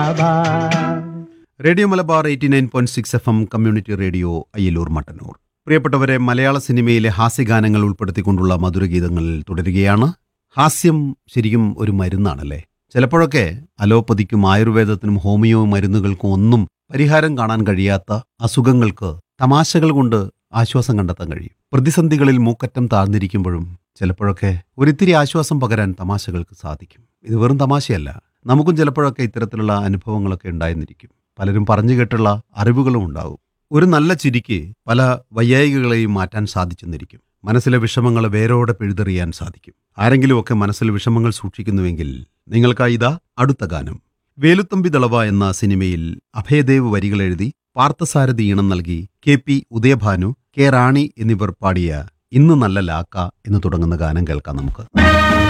radio Malabar eighty nine point six F M community radio Ayyalur Mattannur പ്രിയപ്പെട്ടവരെ മലയാള സിനിമയിലെ ഹാസ്യഗാനങ്ങൾ ഉൾപ്പെടുത്തിക്കൊണ്ടുള്ള മധുരഗീതങ്ങളിൽ തുടരുകയാണ് ഹാസ്യം ശരിക്കും ഒരു മരുന്നാണല്ലേ ചിലപ്പോഴൊക്കെ അലോപ്പതിക്കും ആയുർവേദത്തിനും ഹോമിയോ മരുന്നുകൾക്കും ഒന്നും പരിഹാരം കാണാൻ കഴിയാത്ത അസുഖങ്ങൾക്ക് തമാശകൾ കൊണ്ട് ആശ്വാസം കണ്ടെത്താൻ കഴിയും പ്രതിസന്ധികളിൽ മൂക്കറ്റം താഴ്ന്നിരിക്കുമ്പോഴും ചിലപ്പോഴൊക്കെ ഒരിത്തിരി ആശ്വാസം പകരാൻ തമാശകൾക്ക് സാധിക്കും ഇത് വെറും തമാശയല്ല നമുക്കും ചിലപ്പോഴൊക്കെ ഇത്തരത്തിലുള്ള അനുഭവങ്ങളൊക്കെ ഉണ്ടായിരുന്നിരിക്കും പലരും പറഞ്ഞു കേട്ടുള്ള അറിവുകളും ഉണ്ടാവും ഒരു നല്ല ചിരിക്ക് പല വൈയായികകളെയും മാറ്റാൻ സാധിച്ചെന്നിരിക്കും മനസ്സിലെ വിഷമങ്ങൾ വേരോടെ പിഴുതെറിയാൻ സാധിക്കും ആരെങ്കിലുമൊക്കെ മനസ്സിൽ വിഷമങ്ങൾ സൂക്ഷിക്കുന്നുവെങ്കിൽ നിങ്ങൾക്കായി ഇതാ അടുത്ത ഗാനം വേലുത്തമ്പി ദളവ എന്ന സിനിമയിൽ അഭയദേവ് വരികൾ എഴുതി പാർത്ഥസാരഥി ഈണം നൽകി K P Udayabhanu K Rani എന്നിവർ പാടിയ ഇന്ന് നല്ല ലാക്ക എന്ന് തുടങ്ങുന്ന ഗാനം കേൾക്കാം നമുക്ക്